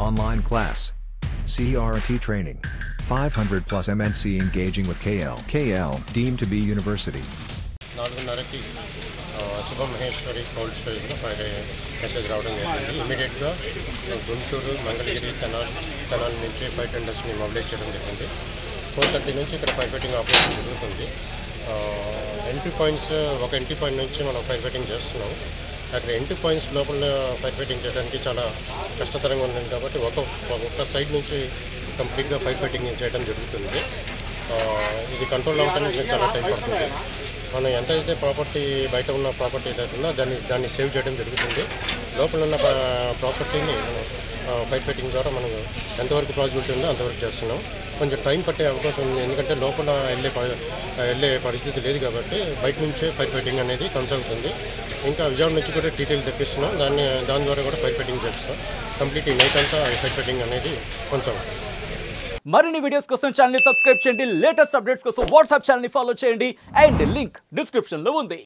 Online class. CRT training. 500 plus MNC engaging with KL. KL deemed to be university. నాలుగున్నరకి ఆ, Shubham Maheshwari cold స్టోరేజ్లో fire message రావడం జరిగింది ఇమీడియట్గా గుంటూరు మంగళగిరి తెనాల్ తెనాల్ నుంచి ఫైర్ టెండర్స్ని మొబిలైజ్ చేయడం జరిగింది ఫోర్ థర్టీ నుంచి ఇక్కడ ఫైర్ ఫైటింగ్ ఆపరేషన్ జరుగుతుంది ఎంట్రీ పాయింట్స్ ఒక ఎంట్రీ పాయింట్ నుంచి మనం ఫైర్ ఫైటింగ్ చేస్తున్నాం అక్కడ ఎంట్రీ పాయింట్స్ లోపల ఫైర్ ఫైటింగ్ చేయడానికి చాలా కష్టతరంగా ఉంది కాబట్టి ఒక ఒక్క సైడ్ నుంచి కంప్లీట్గా ఫైర్ ఫైటింగ్ చేయడం జరుగుతుంది ఆ, ఇది కంట్రోల్ అవ్వడానికి ఇంకా చాలా టైం పడుతుంది మనం ఎంతైతే ప్రాపర్టీ బయట ఉన్న ప్రాపర్టీ ఏదైతే ఉందో దాన్ని దాన్ని సేవ్ చేయడం జరుగుతుంది లోపల ఉన్న ప్రాపర్టీని ఫైర్ ఫైటింగ్ ద్వారా మనం ఎంతవరకు పాసిబిలిటీ ఉందో అంతవరకు చేస్తున్నాం కొంచెం టైం పట్టే అవకాశం ఉంది ఎందుకంటే లోపల వెళ్ళే ప- వెళ్ళే పరిస్థితి లేదు కాబట్టి బయట నుంచే ఫైర్ ఫైటింగ్ అనేది కొనసాగుతుంది ఇంకా విజయవాడ నుంచి కూడా డీటెయిల్ తెప్పిస్తున్నాం దాన్ని దాని ద్వారా కూడా ఫైర్ ఫైటింగ్ చేస్తాం కంప్లీట్ ఈ నైట్ అంతా ఫైర్ ఫైటింగ్ అనేది కొనసాగుతుంది మరిన్ని వీడియోస్ కోసం ఛానల్ సబ్స్క్రైబ్ చేయండి లేటెస్ట్ అప్డేట్స్ కోసం వాట్సాప్ ఛానల్ ఫాలో చేయండి అండ్ లింక్ డిస్క్రిప్షన్ లో ఉంది